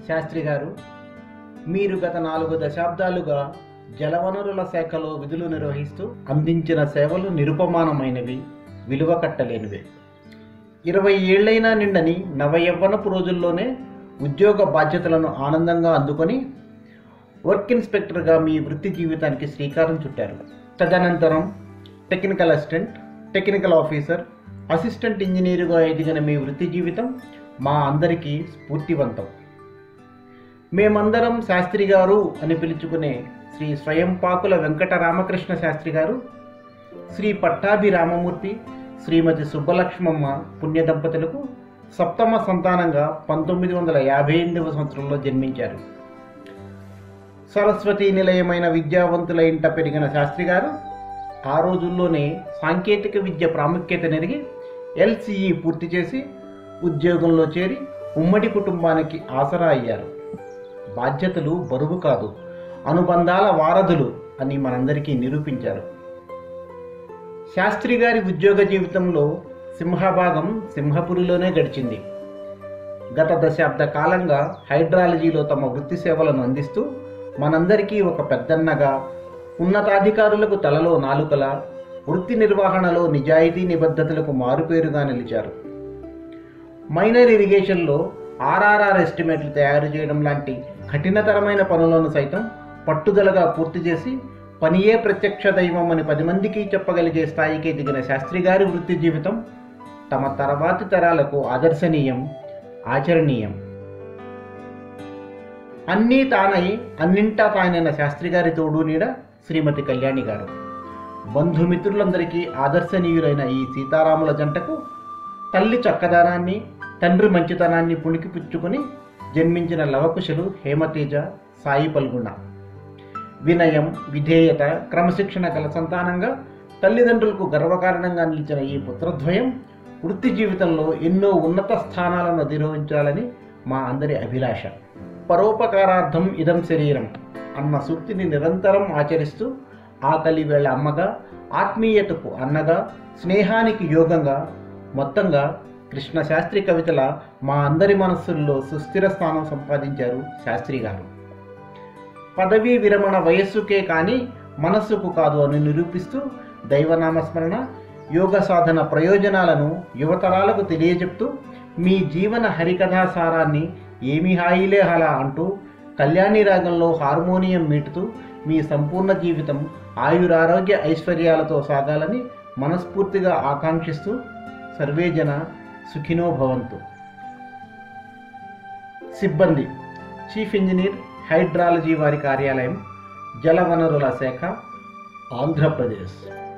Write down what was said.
శాస్త్రి గారు మీరు గత నాలుగు దశాబ్దాలుగా జలవనరుల శాఖలో విధులు నిర్వహిస్తూ అందించిన సేవలు నిరుపమానమైనవి విలువ కట్టలేనివి ఇరవై ఏళ్లైనా నిండని నవయవ్వనపు రోజుల్లోనే ఉద్యోగ బాధ్యతలను ఆనందంగా అందుకొని వర్క్ ఇన్స్పెక్టర్గా మీ వృత్తి జీవితానికి శ్రీకారం చుట్టారు తదనంతరం technical assistant technical officer assistant ఇంజనీరుగా ఎదిగిన మీ వృత్తి జీవితం మా అందరికీ స్ఫూర్తివంతం మేమందరం శాస్త్రి గారు అని పిలుచుకునే శ్రీ స్వయంపాకుల వెంకట రామకృష్ణ శాస్త్రి గారు శ్రీ పట్టాభి రామమూర్తి శ్రీమతి సుబ్బలక్ష్మమ్మ పుణ్య దంపతులకు సప్తమ సంతానంగా పంతొమ్మిది వందల యాభై ఎనిమిదవ సంవత్సరంలో జన్మించారు సరస్వతి నిలయమైన విద్యావంతుల ఇంట పెరిగిన శాస్త్రి గారు ఆ రోజుల్లోనే సాంకేతిక విద్య ప్రాముఖ్యత నెరిగి ఎల్సిఈ పూర్తి చేసి ఉద్యోగంలో చేరి ఉమ్మడి కుటుంబానికి ఆసరా అయ్యారు బాధ్యతలు బరువు కాదు అనుబంధాల వారధులు అని మనందరికీ నిరూపించారు శాస్త్రి గారి ఉద్యోగ జీవితంలో సింహభాగం సింహపురిలోనే గడిచింది గత దశాబ్ద కాలంగా హైడ్రాలజీలో తమ వృత్తి సేవలను అందిస్తూ మనందరికీ ఒక పెద్దన్నగా ఉన్నతాధికారులకు తలలో నాలుకలా వృత్తి నిర్వహణలో నిజాయితీ నిబద్ధతలకు మారుపేరుగా నిలిచారు మైనర్ ఇరిగేషన్లో ఆర్ఆర్ఆర్ ఎస్టిమేట్లు తయారు చేయడం లాంటి కఠినతరమైన పనులను సైతం పట్టుదలగా పూర్తి చేసి పనియే ప్రత్యక్ష దైవం అని పది మందికి చెప్పగలిగే స్థాయికి ఎదిగిన శాస్త్రి గారి వృత్తి జీవితం తమ తర్వాతి తరాలకు ఆదర్శనీయం ఆచరణీయం అన్నీ తానై అన్నింటా తానైన శాస్త్రి గారి తోడు నీడ శ్రీమతి కళ్యాణి గారు బంధుమిత్రులందరికీ ఆదర్శనీయులైన ఈ సీతారాముల జంటకు తల్లి చక్కదనాన్ని తండ్రి మంచితనాన్ని పుణికిపుచ్చుకుని జన్మించిన లవకుశలు హేమతేజ సాయి పల్గొండ వినయం విధేయత క్రమశిక్షణ గల సంతానంగా తల్లిదండ్రులకు గర్వకారణంగా నిలిచిన ఈ పుత్రద్వయం వృత్తి జీవితంలో ఎన్నో ఉన్నత స్థానాలను అధిరోహించాలని మా అందరి అభిలాష పరోపకారార్థం ఇదం శరీరం అన్న సూక్తిని నిరంతరం ఆచరిస్తూ ఆకలి వేళ అమ్మగా ఆత్మీయతకు అన్నగా స్నేహానికి యోగంగా మొత్తంగా కృష్ణ శాస్త్రి కవితల మా అందరి మనస్సుల్లో సుస్థిర స్థానం సంపాదించారు శాస్త్రి గారు పదవీ విరమణ వయస్సుకే కానీ మనస్సుకు కాదు అని నిరూపిస్తూ దైవనామస్మరణ యోగ సాధన ప్రయోజనాలను యువతరాలకు తెలియజెప్తూ మీ జీవన హరికథా సారాన్ని ఏమి హాయిలే హలా అంటూ కళ్యాణి రాగంలో హార్మోనియం మీటుతూ మీ సంపూర్ణ జీవితం ఆయురారోగ్య ఐశ్వర్యాలతో సాగాలని మనస్ఫూర్తిగా ఆకాంక్షిస్తూ సర్వేజన సుఖినో భవంతు సిబ్బంది చీఫ్ ఇంజనీర్ హైడ్రాలజీ వారి కార్యాలయం జలవనరుల శాఖ ఆంధ్రప్రదేశ్